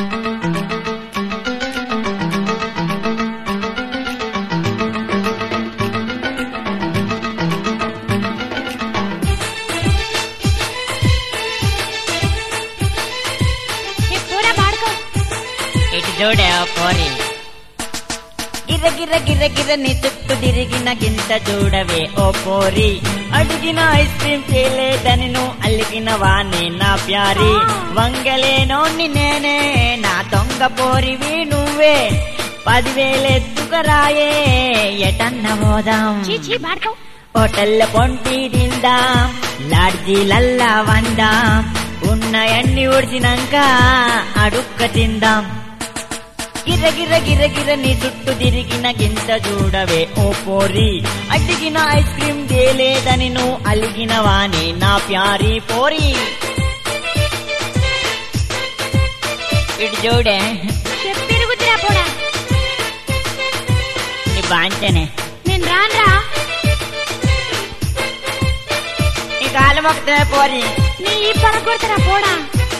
ఏ పోరా పాడుకో ఇటు చూడే ఓ పోరి గిర గిర గిర గిర నీ చుట్టూ తిరిగిన గింత చూడవే ఓ పోరి అడిగిన ఐస్ క్రీమ్ తేలేదని నువ్వు అల్లిగిన వాణి నా ప్యారి వంగలేనోని నేనే నా దొంగ పోరివి నువ్వే పదివేలెత్తుకరాయే ఎటన్న పోదాం చీ చీ పాడుకో హోటల్ల పొంటి తిందాం లాడ్జీలల్లా వందాం ఉన్నయన్ని ఉడిచినాక అడుక్క తిందాం గిర గిర గిర గిర నీ చుట్టూ తిరిగిన గింత చూడవే ఓ పోరి అడిగిన ఐస్ క్రీమ్ తేలేదని నువ్వు అలిగిన వాణి నా ప్యారి పోరి ఇటు చూడే చెప్పిరుగుతురా పోడా నీ బాంచనే నేను రాన్రా నీ కాలు మొక్తే పోరి నీ ఈ పరగొడతారా పోడా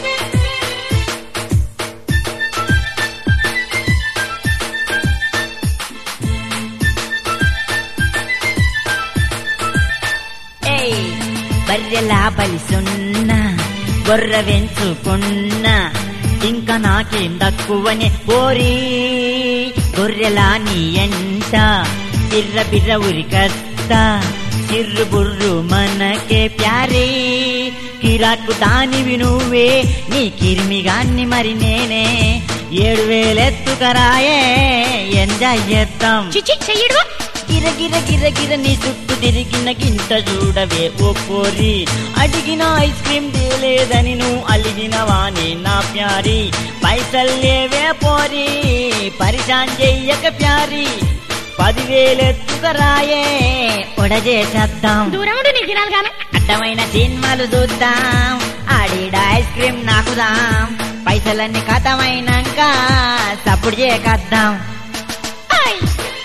ఏయ్ బర్రెలా బలిసున్నా గొర్ర వెంచుకున్నా ఇంకా నాకేం తక్కువని పోరి గొర్రెలా నీ ఎంట బిర్ర బిర్ర ఉరికత్తా చిర్రు బుర్రు మనకే ప్యారే కిరాకు దానివి నువ్వే నీ కిరిమిగాన్ని మరి నేనే ఏడు వేలెత్తుకరాయే ఎంజాయ్ చేద్దాం చిచి చెయ్యడు గిర గిర గిర గిర నీ చుట్టూ తిరిగిన గింత చూడవే ఓ పోరి అడిగిన ఐస్ క్రీమ్ తేలేదని నువ్వు అలిగిన వాణి నా ప్యారి పైసలు లేవే పోరి పరిశాన్ చెయ్యక ప్యారి పదివేలెత్తుకరాయే ఒడజేసేద్దాం దూరముడు నీకు తినాలి గాను అడ్డమైన సినిమాలు చూద్దాం ఆడిడ ఐస్ క్రీమ్ నాకుదాం పైసలన్నీ కథమైనాక సప్పుడు చేయకద్దాం ఆయ్.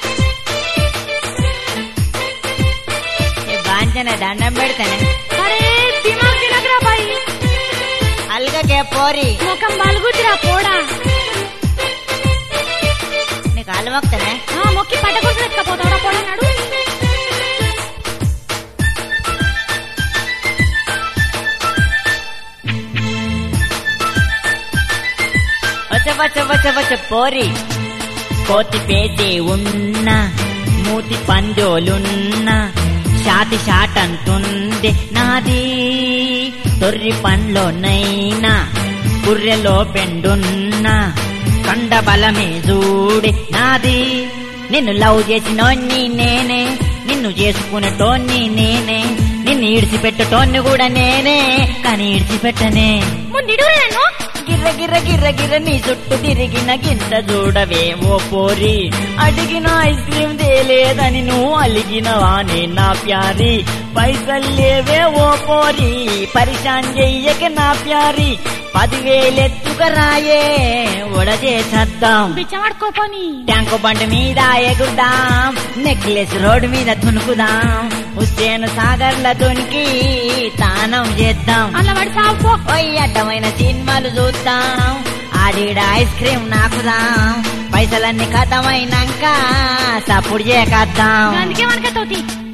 ఏ బాంచన దండం పెడతానే అరే దిమాగ్ తినకురా బాయ్ అల్గకే పోరి ముఖం బలుగుతురా పోడా నీకు అలవక్తనే ఆ మొక్కి పట్టకుండా ఎత్తుకపోతాడా పోడా నాడు వచ్చ వచ్చ వచ్చ వచ్చ పోరి కోతి పేసి ఉన్న మూతి పంజోలున్న షాతి షాటంతుంది నాది తొర్రి పండ్లోనైనా పుర్రెలో పెండున్న కండ బలమే చూడే నాది నిన్ను లవ్ చేసినోన్ని నేనే నిన్ను చేసుకునేటోన్ని నేనే నిన్ను ఇడిచిపెట్టటోన్ని కూడా నేనే కానీ ఇడిచిపెట్టనే ముందు నన్ను గిర్ర గిర్ర గిర్ర గిర్ర నీ చుట్టూ తిరిగిన గింత చూడవే ఓ పోరి అడిగిన ఐస్ క్రీమ్ తేలేదని నువ్వు అలిగిన వాణి నా ప్యారి పైసలు లేవే ఓ పోరి పరిశాన్ చెయ్యక నా ప్యారి పదివేలెత్తుక రాయే ఉడజేసేద్దాం బిచ్చమాడుకోపోని ట్యాంకు బండి మీద ఎగురుదాం నెక్లెస్ రోడ్డు మీద దునుకుదాం హుస్సేన్ సాగర్ల దునికి తానం చేద్దాం అలా వాడి సాగుపో ఓయ్ అడ్డమైన సినిమాలు చూద్దాం ఆడిడ ఐస్ క్రీమ్ నాకుదాం పైసలన్నీ కథమైనాక సప్పుడు చేయకద్దాం అందుకే మనకతోతి